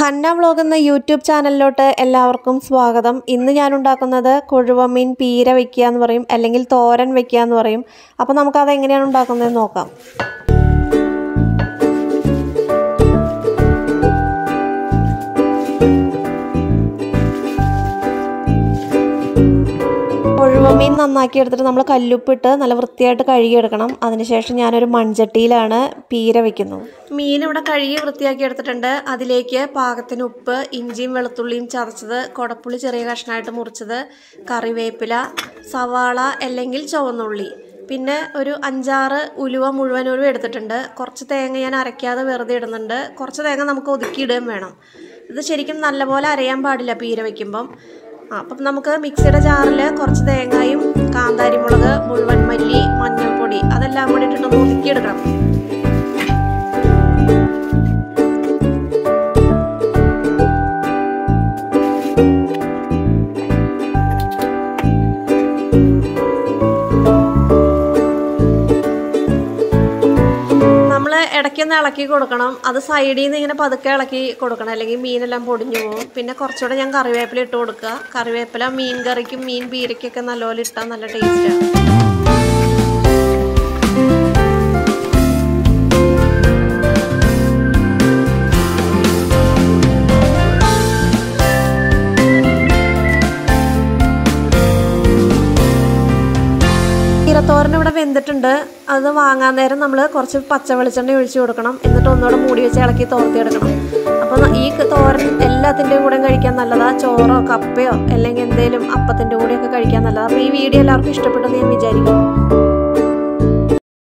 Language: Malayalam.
ഹന്ന വ്ലോഗ് എന്ന യൂട്യൂബ് ചാനലിലോട്ട് എല്ലാവർക്കും സ്വാഗതം ഇന്ന് ഞാൻ ഉണ്ടാക്കുന്നത് കൊഴുവ മീൻ പീര വെക്കുക എന്ന് പറയും അല്ലെങ്കിൽ തോരൻ വെക്കുക എന്ന് പറയും അപ്പോൾ നമുക്കത് എങ്ങനെയാണ് ഉണ്ടാക്കുന്നതെന്ന് നോക്കാം കൊഴുവ മീൻ നന്നാക്കി എടുത്തിട്ട് നമ്മൾ കല്ലുപ്പിട്ട് നല്ല വൃത്തിയായിട്ട് കഴുകിയെടുക്കണം അതിനുശേഷം ഞാനൊരു മൺചട്ടിയിലാണ് പീര വെക്കുന്നത് മീൻ ഇവിടെ കഴുകി വൃത്തിയാക്കി എടുത്തിട്ടുണ്ട് അതിലേക്ക് പാകത്തിന് ഉപ്പ് ഇഞ്ചിയും വെളുത്തുള്ളിയും ചതച്ചത് കൊടപ്പുളി ചെറിയ കഷ്ണമായിട്ട് മുറിച്ചത് കറിവേപ്പില സവാള അല്ലെങ്കിൽ ചുവന്നുള്ളി പിന്നെ ഒരു അഞ്ചാറ് ഉലുവ മുഴുവൻ ഉലുവ എടുത്തിട്ടുണ്ട് കുറച്ച് തേങ്ങ ഞാൻ അരയ്ക്കാതെ വെറുതെ ഇടുന്നുണ്ട് കുറച്ച് തേങ്ങ നമുക്ക് ഒതുക്കിയിടുകയും വേണം ഇത് ശരിക്കും നല്ലപോലെ അരയാൻ പാടില്ല പീര വയ്ക്കുമ്പം ആ, അപ്പം നമുക്ക് മിക്സിയുടെ ജാറിൽ കുറച്ച് തേങ്ങയും കാന്താരി മുളക് മുഴുവൻ മല്ലി മഞ്ഞൾപ്പൊടി അതെല്ലാം കൂടി ഇട്ടിട്ടൊന്ന് ഒതുക്കിയെടുക്കണം നമ്മൾ ഇടയ്ക്കൊന്ന് ഇളക്കി കൊടുക്കണം അത് സൈഡിൽ നിന്ന് ഇങ്ങനെ പതുക്കെ ഇളക്കി കൊടുക്കണം അല്ലെങ്കിൽ മീനെല്ലാം പൊടിഞ്ഞു പോകും പിന്നെ കുറച്ചുകൂടെ ഞാൻ കറിവേപ്പില ഇട്ട് കൊടുക്കുക കറിവേപ്പില മീൻ കറിക്കും മീൻ പീരയ്ക്കൊക്കെ നല്ലപോലെ ഇട്ടാൽ നല്ല ടേസ്റ്റാണ് ഈരത്തോരൻ ഇവിടെ വെന്തിട്ടുണ്ട് അത് വാങ്ങാൻ നേരം നമ്മൾ കുറച്ച് പച്ച വെളിച്ചെണ്ണ ഒഴിച്ചു കൊടുക്കണം എന്നിട്ട് ഒന്നുകൂടെ മൂടി വെച്ച് ഇളക്കി തോർത്തിയെടുക്കണം അപ്പോൾ ഈ തോരൻ എല്ലാത്തിൻ്റെയും കൂടെ കഴിക്കാൻ നല്ലതാണ് ചോറോ കപ്പയോ അല്ലെങ്കിൽ എന്തെങ്കിലും അപ്പത്തിൻ്റെ കൂടെയൊക്കെ കഴിക്കാൻ നല്ലതാണ് അപ്പോൾ ഈ വീഡിയോ എല്ലാവർക്കും ഇഷ്ടപ്പെട്ടെന്ന് ഞാൻ വിചാരിക്കുന്നു